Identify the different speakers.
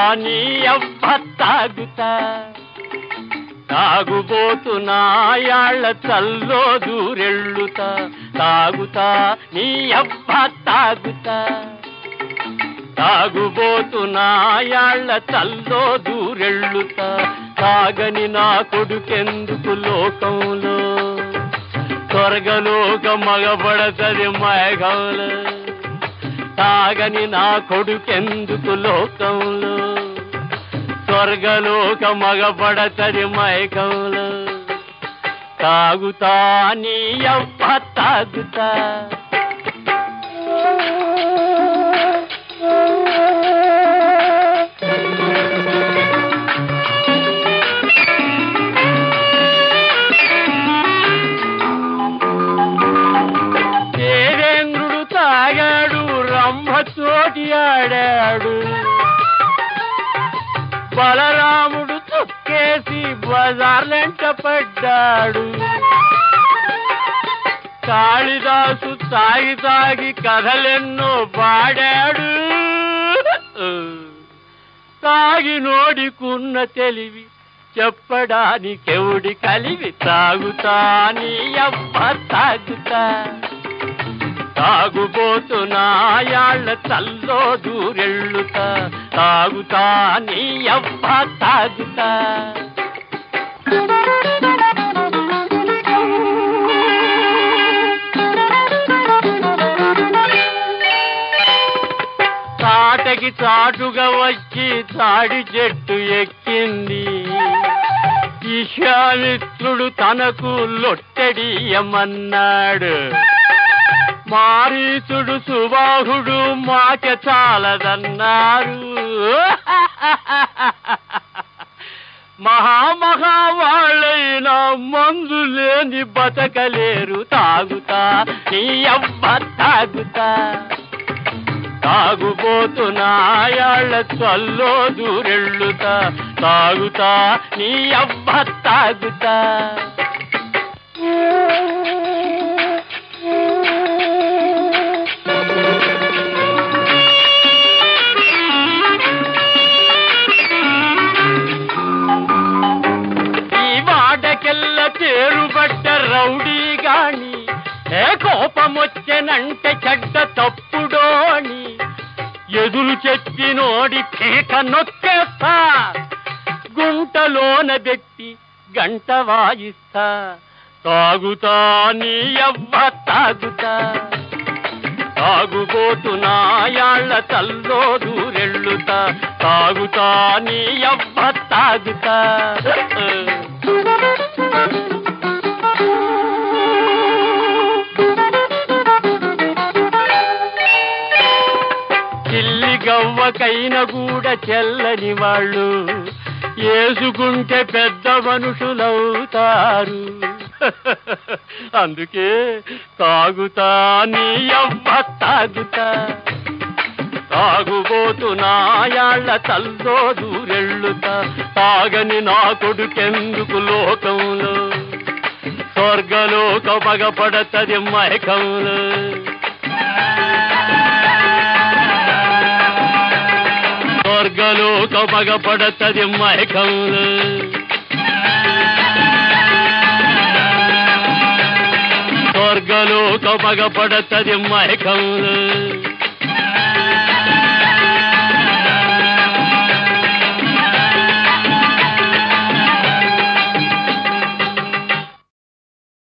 Speaker 1: నీ అవ్వ తాగుతా తాగుబోతు నాయాళ్ళ చల్లో దూరెళ్ళుతా తాగుతా నీ అవ్వ తాగుతా తాగుబోతు నాయాళ్ళ చల్లో దూరెళ్ళుతా తాగని నా కొడుకెందుకు లోకంలో స్వర్గలోక మగబడతది మేఘంలో తాగని నా కొడుకెందుకు లోకంలో స్వర్గలోక మగబడతది మైకంలో తాగుతా నీ అవ్వ తాగుతా దేవేంద్రుడు తాగాడు రంభతోటి ఆడాడు బలరాముడు తొక్కేసి బజార్లెంట పడ్డాడు కాళిదాసు తాగి తాగి కథలెన్నో పాడాడు తాగి నోడికున్న తెలివి చెప్పడానికెవుడి కలివి తాగుతా నీ అవ్వ తాగుతా తాగుబోతు నాయాళ్ళ చల్లో దూరెళ్ళుతా తాగుతా నీ అవ్వ తాగుతా తాటకి చాటుగా వచ్చి తాడి చెట్టు ఎక్కింది ఈశామిత్రుడు తనకు లొట్టెడియమన్నాడు మారీచుడు సుబాహుడు మాక చాలదన్నారు మహామహా వాళ్ళైనా మందు లేని బతకలేరు తాగుతా నీ అవ్వ తాగుతా తాగుబోతు నాయాళ్ళ చల్లో దూరెళ్ళుతా తాగుతా నీ అవ్వ తాగుతా ఈ వాడకెల్ల తేరుబడ్డ రౌడీ గాని ఏ కోపమొచ్చెనంటే చెడ్డ తప్పుడోని ఎదురు చెప్పినోడి కేక నొక్కేస్తా గుంటలోన పెట్టి గంట వాయిస్తా తాగుతా నీ అవ్వ తాగుతా తాగుబోతు నాయాళ్ళ తల్లో దూరెళ్ళుతా తాగుతా నీ అవ్వ తాగుతా చిల్లి గవ్వకైన కూడా చెల్లని వాళ్ళు ఏసుకుంటే పెద్ద మనుషులవుతారు అందుకే తాగుతా నీ అవ్వ తాగుతా తాగుబోతు నాయాళ్ళ తల్లో దూరెళ్ళుతా తాగని నా కొడుకెందుకు లోకంలో స్వర్గలోక పగపడతది మైకంలో స్వర్గలోక పగపడతది మైకంలో స్వర్గలోక పగపడతది మైకంలో